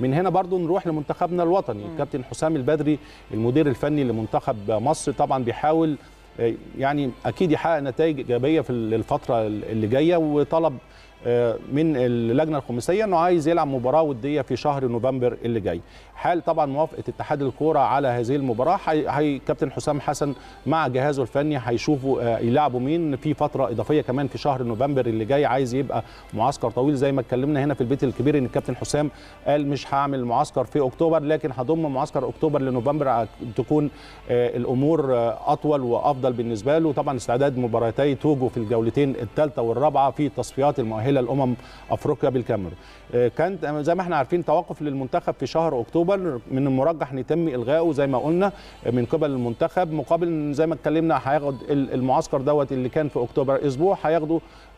من هنا برضو نروح لمنتخبنا الوطني الكابتن حسام البدري المدير الفني لمنتخب مصر طبعا بيحاول آه، يعني اكيد يحقق نتائج ايجابيه في الفتره اللي جايه وطلب آه، من اللجنه الخماسيه انه عايز يلعب مباراه وديه في شهر نوفمبر اللي جاي حال طبعا موافقه اتحاد الكوره على هذه المباراه هي هي كابتن حسام حسن مع جهازه الفني هيشوفوا آه، يلعبوا مين في فتره اضافيه كمان في شهر نوفمبر اللي جاي عايز يبقى معسكر طويل زي ما اتكلمنا هنا في البيت الكبير ان الكابتن حسام قال مش هعمل معسكر في اكتوبر لكن هضم معسكر اكتوبر لنوفمبر ع- تكون آه، الامور آه، اطول وافضل بالنسبه له طبعا استعداد مباراتي توجو في الجولتين الثالثه والرابعه في تصفيات المؤهله لامم افريقيا بالكاميرون آه، كانت زي ما احنا عارفين توقف للمنتخب في شهر اكتوبر من المرجح ان يتم الغائه زي ما قلنا من قبل المنتخب مقابل إن زي ما اتكلمنا هياخد ال- المعسكر دوت اللي كان في اكتوبر اسبوع هياخده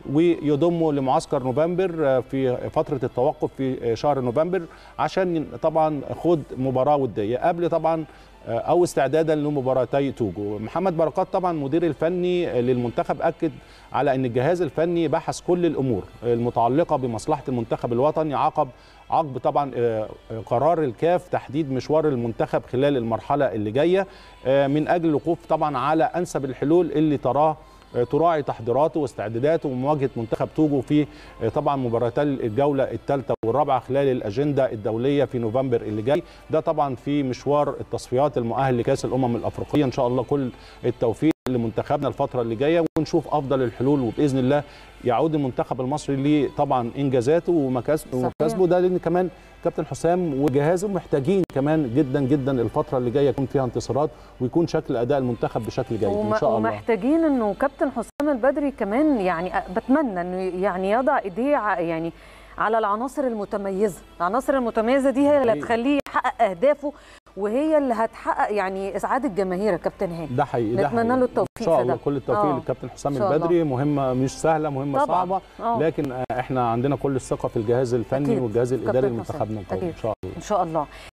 ويضمه لمعسكر نوفمبر آه، في فتره التوقف في آه، شهر نوفمبر عشان طبعا خد مباراه وديه قبل طبعا آه، او استعدادا لمباراتي توجو محمد بركات طبعا مدير الفني للمنتخب اكد على ان الجهاز الفني بحث كل الامور المتعلقه بمصلحه المنتخب الوطني عقب عقب طبعا آه، قرار الكاف تحديد مشوار المنتخب خلال المرحله اللي جايه آه، من اجل الوقوف طبعا على انسب الحلول اللي تراه آه، تراعي تحضيراته واستعداداته ومواجهه منتخب توجو في آه، طبعا مباراتي الجوله الثالثه والرابعه خلال الاجنده الدوليه في نوفمبر اللي جاي ده طبعا في مشوار التصفيات المؤهل لكاس الامم الافريقيه ان شاء الله كل التوفيق لمنتخبنا الفتره اللي جايه ونشوف افضل الحلول وباذن الله يعود المنتخب المصري ليه طبعا انجازاته ومكاسبه صحيح. ومكاسبه ده لان كمان كابتن حسام وجهازه محتاجين كمان جدا جدا الفتره اللي جايه يكون فيها انتصارات ويكون شكل اداء المنتخب بشكل جيد وم- ان شاء الله ومحتاجين انه كابتن حسام البدري كمان يعني أ- بتمنى انه يعني يضع ايديه ع- يعني على العناصر المتميزه، العناصر المتميزه دي هي اللي حقيقي. هتخليه يحقق اهدافه وهي اللي هتحقق يعني اسعاد الجماهير يا كابتن هاني ده حقيقي ده نتمنى حقيقي. له التوفيق ان شاء في الله ده. كل التوفيق آه. للكابتن حسام إن شاء الله. البدري مهمه مش سهله مهمه طبعاً. صعبه آه. لكن آه، احنا عندنا كل الثقه في الجهاز الفني أكيد. والجهاز الاداري كابتن لمنتخبنا حسام. القومي أكيد. ان شاء الله ان شاء الله